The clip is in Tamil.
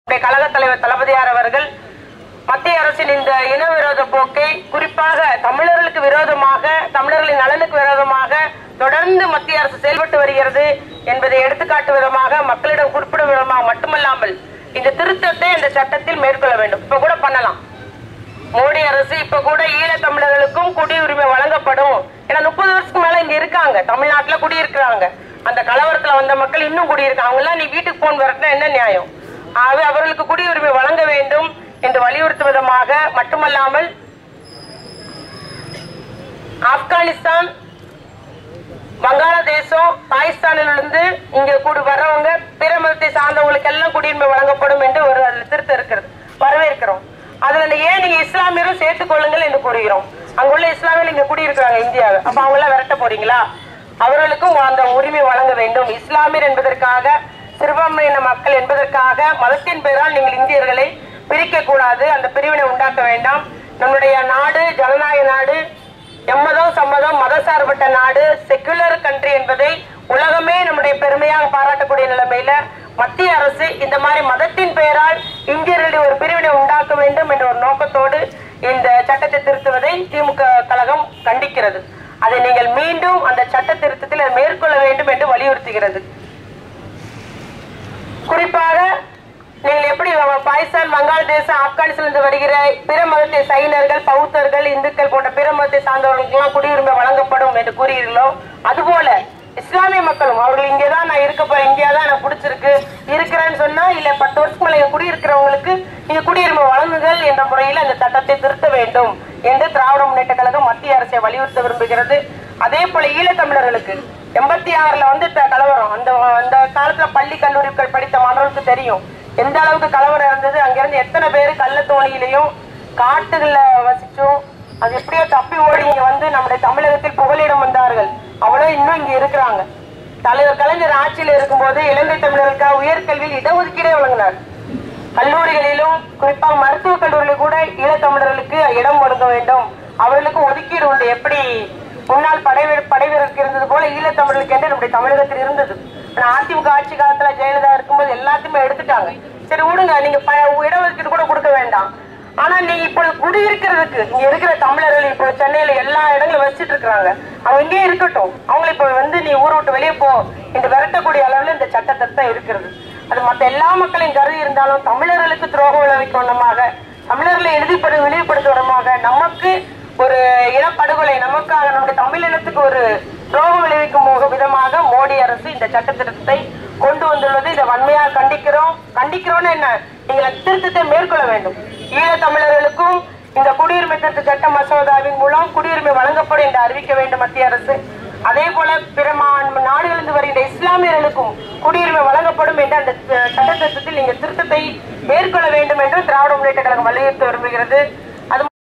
நம்முடைய கழக தலைவர் தளபதியார் அவர்கள் மத்திய அரசின் இந்த இன விரோத போக்கை குறிப்பாக தமிழர்களுக்கு விரோதமாக தமிழர்களின் நலனுக்கு விரோதமாக தொடர்ந்து மத்திய அரசு செயல்பட்டு வருகிறது என்பதை எடுத்துக்காட்டு விதமாக மக்களிடம் குறிப்பிடும் விதமாக மட்டுமல்லாமல் இந்த திருத்தத்தை இந்த சட்டத்தில் மேற்கொள்ள வேண்டும் இப்ப கூட பண்ணலாம் மோடி அரசு இப்ப கூட ஈழ தமிழர்களுக்கும் குடியுரிமை வழங்கப்படும் ஏன்னா முப்பது வருஷத்துக்கு மேல இங்க இருக்காங்க தமிழ்நாட்டுல குடியிருக்கிறாங்க அந்த கலவரத்துல வந்த மக்கள் இன்னும் குடியிருக்காங்க அவங்க எல்லாம் நீ வீட்டுக்கு போன் வரட்டா என்ன நியாயம் ஆகவே அவர்களுக்கு குடியுரிமை வழங்க வேண்டும் என்று வலியுறுத்தும் விதமாக மட்டுமல்லாமல் ஆப்கானிஸ்தான் வங்காளதேசம் பாகிஸ்தானிலிருந்து இங்க கூடி வர்றவங்க பிற மதத்தை சார்ந்தவங்களுக்கு எல்லாம் குடியுரிமை வழங்கப்படும் என்று ஒரு அதுல திருத்தம் இருக்கிறது வரவேற்கிறோம் அதுல ஏன் நீங்க இஸ்லாமியரும் சேர்த்துக் கொள்ளுங்கள் என்று கூறுகிறோம் அங்குள்ள இஸ்லாமியர்கள் இங்க குடியிருக்கிறாங்க இந்தியாவில் அப்ப அவங்க எல்லாம் விரட்ட போறீங்களா அவர்களுக்கும் அந்த உரிமை வழங்க வேண்டும் இஸ்லாமியர் என்பதற்காக சிறுபான்மையின மக்கள் என்பதற்காக மதத்தின் பெயரால் நீங்கள் இந்தியர்களை பிரிக்க கூடாது அந்த பிரிவினை உண்டாக்க வேண்டாம் நம்முடைய நாடு ஜனநாயக நாடு எம்மதம் சம்மதம் மதசார்பற்ற நாடு செக்குலர் கண்ட்ரி என்பதை உலகமே நம்முடைய பெருமையாக பாராட்டக்கூடிய நிலைமையில மத்திய அரசு இந்த மாதிரி மதத்தின் பெயரால் இந்தியர்களிடையே ஒரு பிரிவினை உண்டாக்க வேண்டும் என்ற ஒரு நோக்கத்தோடு இந்த சட்டத்தை திருத்துவதை திமுக கழகம் கண்டிக்கிறது அதை நீங்கள் மீண்டும் அந்த சட்ட திருத்தத்தில் அதை மேற்கொள்ள வேண்டும் என்று வலியுறுத்துகிறது குறிப்பாக நீங்கள் எப்படி வ- பாகிஸ்தான் வங்காளதேசம் ஆப்கானிஸ்தானிலிருந்து வருகிற பிற மதத்தை சைனர்கள் பௌத்தர்கள் இந்துக்கள் போன்ற பிற மதத்தை சார்ந்தவர்களுக்கெல்லாம் குடியுரிமை வழங்கப்படும் என்று கூறுகிறீர்களோ அதுபோல இஸ்லாமிய மக்களும் அவர்கள் இங்கேதான் நான் இருக்க போறேன் இங்கேயா தான் எனக்கு பிடிச்சிருக்கு இருக்கிறேன்னு சொன்னா இல்ல பத்து வருஷத்துக்கு மேல இங்க குடியிருக்கிறவங்களுக்கு நீங்க குடியுரிமை வழங்குங்கள் என்ற முறையில் அந்த சட்டத்தை திருத்த வேண்டும் என்று திராவிட முன்னேற்ற கழகம் மத்திய அரசை வலியுறுத்த விரும்புகிறது அதே போல ஈழத்தமிழர்களுக்கு எண்பத்தி ஆறுல வந்து த- கலவரம் அந்த அந்த காலத்துல பள்ளி கல்லூரிகள் படித்த மாணவர்களுக்கு தெரியும் எந்த அளவுக்கு கலவரம் இருந்தது அங்கிருந்து எத்தனை பேர் கள்ளத்தோணியிலையும் காட்டுகள்ல வசிச்சும் அது எப்படியோ தப்பி ஓடி இங்க வந்து நம்முடைய தமிழகத்தில் புகலிடம் வந்தார்கள் அவ்வளவு இன்னும் இங்க இருக்கிறாங்க தலைவர் கலைஞர் ஆட்சியில் இருக்கும்போது இலங்கை தமிழர்களுக்காக உயர்கல்வியில் இடஒதுக்கீடே வழங்கினார் கல்லூரிகளிலும் குறிப்பாக மருத்துவக் கல்லூரியில் கூட ஈழத்தமிழர்களுக்கு இடம் ஒதுக்க வேண்டும் அவர்களுக்கு ஒதுக்கீடு உண்டு எப்படி முன்னாள் படை படை வீரருக்கு இருந்தது போல ஈழத்தமிழர்களுக்கு என்று நம்முடைய தமிழகத்தில் இருந்தது ஆனா அதிமுக ஆட்சி காலத்துல ஜெயலலிதா இருக்கும்போது எல்லாத்தையுமே எடுத்துட்டாங்க சரி விடுங்க நீங்க ப- இடஒதுக்கீடு கூட கொடுக்க வேண்டாம் ஆனா நீங்க இப்போ குடியிருக்கிறதுக்கு இங்க இருக்கிற தமிழர்கள் இப்போ சென்னையில எல்லா இடங்களும் வச்சிட்டு இருக்காங்க அவங்க இங்கேயே இருக்கட்டும் அவங்களை இப்போ வந்து நீ ஊரை விட்டு வெளியே போ என்று விரட்டக்கூடிய அளவுல இந்த சட்டத்திட்டம் இருக்கிறது அது மத்த எல்லா மக்களையும் கருதி இருந்தாலும் தமிழர்களுக்கு துரோகம் விளைவிக்கும் விதமாக தமிழர்களை எழுதிப்படு வெளிப்படுத்தும் விதமாக நமக்கு ஒரு இனப்படுகொலை நமக்காக நம்முடைய தமிழினத்துக்கு ஒரு துரோகம் விளைவிக்கும் முக- விதமாக மோடி அரசு இந்த சட்ட திருத்தத்தை கொண்டு வந்துள்ளது இதை வன்மையாக கண்டிக்கிறோம் கண்டிக்கிறோம்னு என்ன நீங்கள் அந்த திருத்தத்தை மேற்கொள்ள வேண்டும் ஈழ தமிழர்களுக்கும் இந்த குடியுரிமை திருத்த சட்ட மசோதாவின் மூலம் குடியுரிமை வழங்கப்படும் என்று அறிவிக்க வேண்டும் மத்திய அரசு அதே போல பிற மா- நாடுகளிலிருந்து வருகின்ற இஸ்லாமியர்களுக்கும் குடியுரிமை வழங்கப்படும் என்ற அந்த சட்ட திருத்தத்தில் நீங்கள் திருத்தத்தை மேற்கொள்ள வேண்டும் என்று திராவிட முன்னேற்ற கழகம் வலியுறுத்த விரும்புகிறது